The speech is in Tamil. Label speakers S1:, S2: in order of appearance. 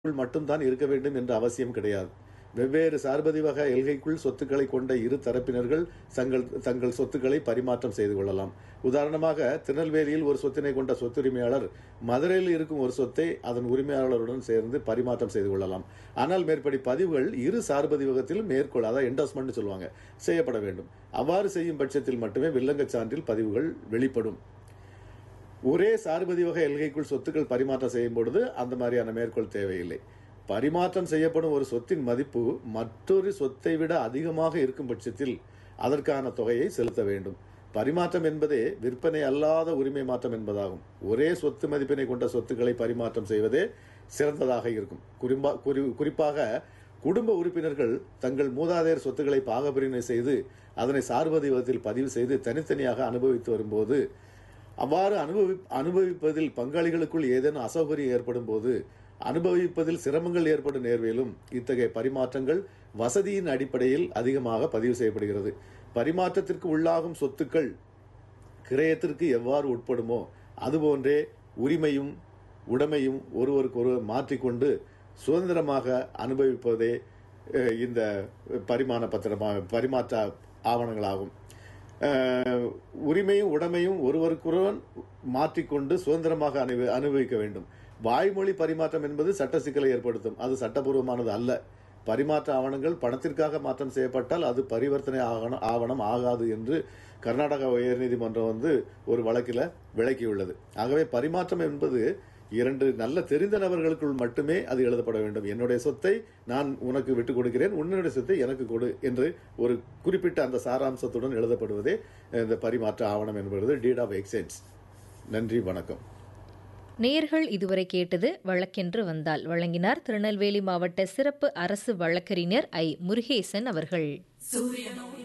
S1: எல்கைக்குள் மட்டும்தான் இருக்க வேண்டும் என்ற அவசியம் கிடையாது வெவ்வேறு சார்பதிவக எல்கைக்குள் சொத்துக்களை கொண்ட இரு தரப்பினர்கள் தங்கள் தங்கள் சொத்துக்களை பரிமாற்றம் செய்து கொள்ளலாம் உதாரணமாக திருநெல்வேலியில் ஒரு சொத்தினை கொண்ட சொத்துரிமையாளர் மதுரையில் இருக்கும் ஒரு சொத்தை அதன் உரிமையாளருடன் சேர்ந்து பரிமாற்றம் செய்து கொள்ளலாம் ஆனால் மேற்படி பதிவுகள் இரு சார்பதிவகத்திலும் மேற்கொள் அதாவது என்டாஸ்மெண்ட் சொல்லுவாங்க செய்யப்பட வேண்டும் அவ்வாறு செய்யும் பட்சத்தில் மட்டுமே வில்லங்கச் சான்றில் பதிவுகள் வெளிப்படும் ஒரே சார்பதிவக எல்கைக்குள் சொத்துக்கள் பரிமாற்றம் செய்யும் பொழுது அந்த மாதிரியான மேற்கோள் தேவையில்லை பரிமாற்றம் செய்யப்படும் ஒரு சொத்தின் மதிப்பு மற்றொரு சொத்தை விட அதிகமாக இருக்கும் பட்சத்தில் அதற்கான தொகையை செலுத்த வேண்டும் பரிமாற்றம் என்பதே விற்பனை அல்லாத உரிமை மாற்றம் என்பதாகும் ஒரே சொத்து மதிப்பினை கொண்ட சொத்துக்களை பரிமாற்றம் செய்வதே சிறந்ததாக இருக்கும் குறிப்பா குறி- குறிப்பாக குடும்ப உறுப்பினர்கள் தங்கள் மூதாதையர் சொத்துக்களை பாகப்பிரிவினை செய்து அதனை சார்பதிவகத்தில் பதிவு செய்து தனித்தனியாக அனுபவித்து வரும்போது அவ்வாறு அனுபவி அனுபவிப்பதில் பங்காளிகளுக்குள் ஏதேனும் அசௌகரியம் ஏற்படும் போது அனுபவிப்பதில் சிரமங்கள் ஏற்படும் நேர்விலும் இத்தகைய பரிமாற்றங்கள் வசதியின் அடிப்படையில் அதிகமாக பதிவு செய்யப்படுகிறது பரிமாற்றத்திற்கு உள்ளாகும் சொத்துக்கள் கிரயத்திற்கு எவ்வாறு உட்படுமோ அதுபோன்றே உரிமையும் உடைமையும் ஒருவருக்கொருவர் மாற்றிக்கொண்டு சுதந்திரமாக அனுபவிப்பதே அஹ், இந்த பரிமாண பத்திரமாக பரிமாற்ற ஆவணங்களாகும் அஹ், உரிமையும் உடைமையும் ஒருவருக்கொருவன் மாற்றிக்கொண்டு சுதந்திரமாக அனுபவி அனுபவிக்க வேண்டும் வாய்மொழி பரிமாற்றம் என்பது சட்ட சிக்கலை ஏற்படுத்தும் அது சட்டபூர்வமானது அல்ல பரிமாற்ற ஆவணங்கள் பணத்திற்காக மாற்றம் செய்யப்பட்டால் அது பரிவர்த்தனை ஆகணும் ஆவணம் ஆகாது என்று கர்நாடக உயர்நீதிமன்றம் வந்து ஒரு வழக்கில் விளக்கியுள்ளது ஆகவே பரிமாற்றம் என்பது இரண்டு நல்ல தெரிந்த நபர்களுக்குள் மட்டுமே அது எழுதப்பட வேண்டும் என்னுடைய சொத்தை நான் உனக்கு விட்டுக் கொடுக்கிறேன் உன்னுடைய சொத்தை எனக்கு கொடு என்று ஒரு குறிப்பிட்ட அந்த சாராம்சத்துடன் எழுதப்படுவதே இந்த பரிமாற்ற ஆவணம் என்பது டீட் ஆஃப் எக்ஸ்சேஞ்ச் நன்றி வணக்கம்
S2: நேயர்கள் இதுவரை கேட்டது வழக்கென்று வந்தால் வழங்கினார் திருநெல்வேலி மாவட்ட சிறப்பு அரசு வழக்கறிஞர் ஐ முருகேசன் அவர்கள்